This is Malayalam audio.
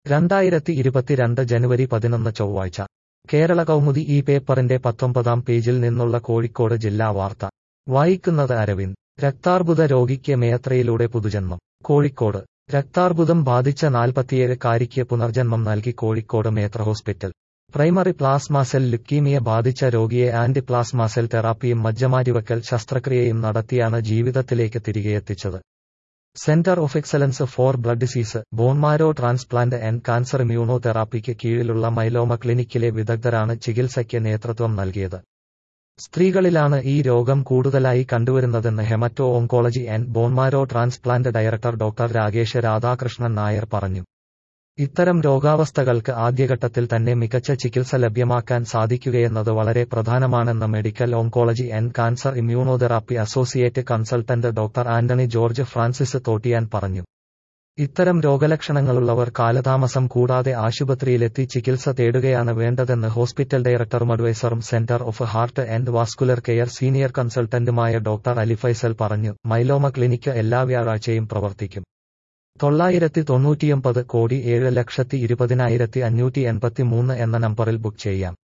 രണ്ടായിരത്തി ഇരുപത്തിരണ്ട് ജനുവരി പതിനൊന്ന് ചൊവ്വാഴ്ച കേരള കൗമുദി ഈ പേപ്പറിന്റെ പത്തൊമ്പതാം പേജിൽ നിന്നുള്ള കോഴിക്കോട് ജില്ലാ വാർത്ത വായിക്കുന്നത് അരവിന്ദ് രക്താർബുദ രോഗിക്ക് മേയത്രയിലൂടെ പുതുജന്മം കോഴിക്കോട് രക്താർബുദം ബാധിച്ച നാൽപ്പത്തിയേഴ് കാരിക്ക് പുനർജന്മം നൽകി Kozhikode Meitra hospital primary plasma cell leukaemia ബാധിച്ച രോഗിയെ ആന്റി പ്ലാസ്മ സെൽ തെറാപ്പിയും മജ്ജമാറ്റിവെക്കൽ ശസ്ത്രക്രിയയും നടത്തിയാണ് ജീവിതത്തിലേക്ക് തിരികെയെത്തിച്ചത് centre of excellence for blood disease bone marrow transplant and cancer ഇമ്മ്യൂണോതെറാപ്പിക്ക് കീഴിലുള്ള മൈലോമ ക്ലിനിക്കിലെ വിദഗ്ധരാണ് ചികിത്സയ്ക്ക് നേതൃത്വം നൽകിയത് സ്ത്രീകളിലാണ് ഈ രോഗം കൂടുതലായി കണ്ടുവരുന്നതെന്ന് hemato oncology and bone marrow transplant director doctor Rakesh Radhakrishnan Nair പറഞ്ഞു ഇത്തരം രോഗാവസ്ഥകൾക്ക് ആദ്യഘട്ടത്തിൽ തന്നെ മികച്ച ചികിത്സ ലഭ്യമാക്കാൻ സാധിക്കുകയെന്നത് വളരെ പ്രധാനമാണെന്ന് medical oncology and cancer immunotherapy associate consultant doctor Antony George Francis Thottiyan പറഞ്ഞു ഇത്തരം രോഗലക്ഷണങ്ങളുള്ളവർ കാലതാമസം കൂടാതെ ആശുപത്രിയിലെത്തി ചികിത്സ തേടുകയാണ് വേണ്ടതെന്ന് ഹോസ്പിറ്റൽ ഡയറക്ടറും അഡ്വൈസറും centre of heart and vascular care senior കൺസൾട്ടന്റുമായ ഡോക്ടർ അലിഫൈസൽ പറഞ്ഞു മൈലോമ ക്ലിനിക്ക് എല്ലാ വ്യാഴാഴ്ചയും പ്രവർത്തിക്കും തൊള്ളായിരത്തി തൊണ്ണൂറ്റിയൊമ്പത് കോടി ഏഴ് ലക്ഷത്തി ഇരുപതിനായിരത്തി അഞ്ഞൂറ്റി എൺപത്തി മൂന്ന് എന്ന നമ്പറിൽ ബുക്ക് ചെയ്യാം